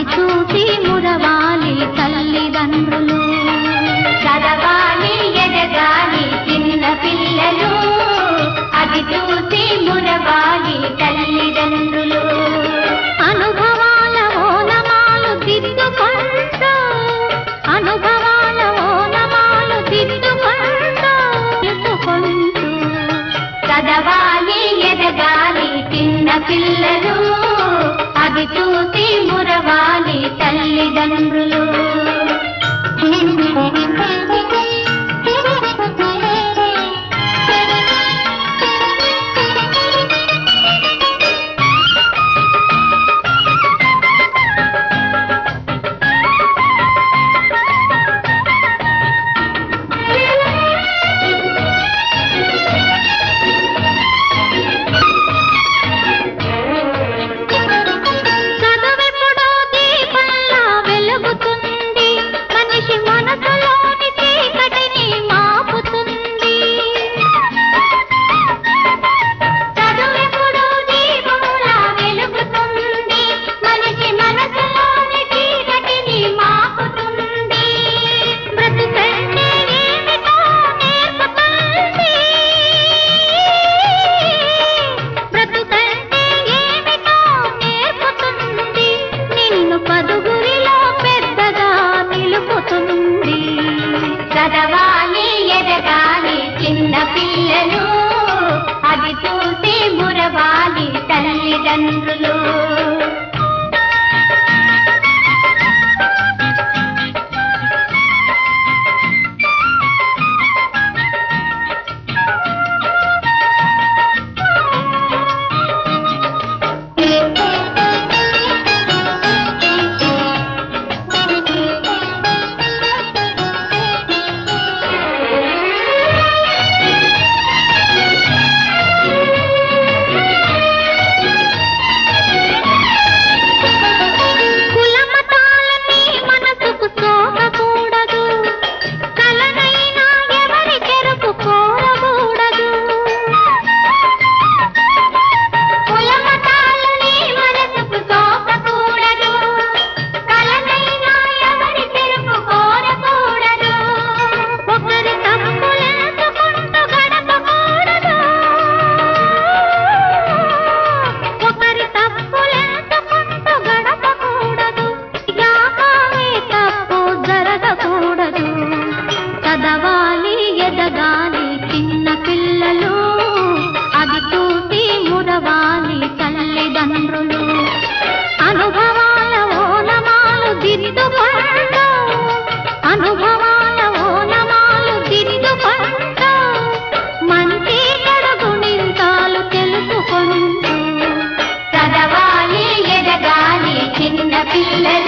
చూసి మురవాలి తల్లిదండ్రులు చదవాలి ఎదగాలి చిన్న పిల్లలు అది చూసి మురవాలి తల్లిదండ్రులు అనుభవాల ఓనమాలు దిద్దుకుంటూ అనుభవాల ఓనమాలు దిద్దుకుంటూ ఎత్తుకుంటూ చదవాలి ఎదగాలి చిన్న పిల్లలు అది చూసి మురవాలి తల్లిదండ్రులు చదువెప్పుడో దీపంలా వెలుగుతుంది మనిషి మనసులోని చీకటిని మాపుతుంది చదువెప్పుడు దీపములా వెలుగుతుంది మనిషి మనసులోని చీకటిని మాపుతుంది బ్రతుకంటే ఏమిటో నేర్పుతుంది బ్రతుకంటే ఏమిటో నేర్పుతుంది నిన్ను పదుగురిలో పెద్దగా నిలుపుతుంది చదవాలి ఎదగాలి చిన్న పిల్లలు అది చూసి మురవాలి తల్లిదండ్రులు కులమతాలని మనసుకు సోకకూడదు కలనైనా ఎవరి చెరుపు కోరకూడదు కులమతాలని మనసుకు సోకకూడదు కలనైనా ఎవరి తెరుపు కోరకూడదు ఒకరి తప్పులెందుకుంటూ గడపకూడదు ఒకరి తప్పులెందుకుంటూ గడపకూడదు యాకావే తప్పు జరగకూడదు చదవాలి ఎదగాలి చిన్న పిల్లలు అది చూసి మురవాలి తల్లిదండ్రులు అనుభవాల ఓనమాలు దిద్దుకుంటూ అనుభవాల ఓనమాలు దిద్దుకుంటూ మంచి చెడుగు నింతాలు తెలుసుకుంటూ చదవాలి ఎదగాలి చిన్న పిల్లలు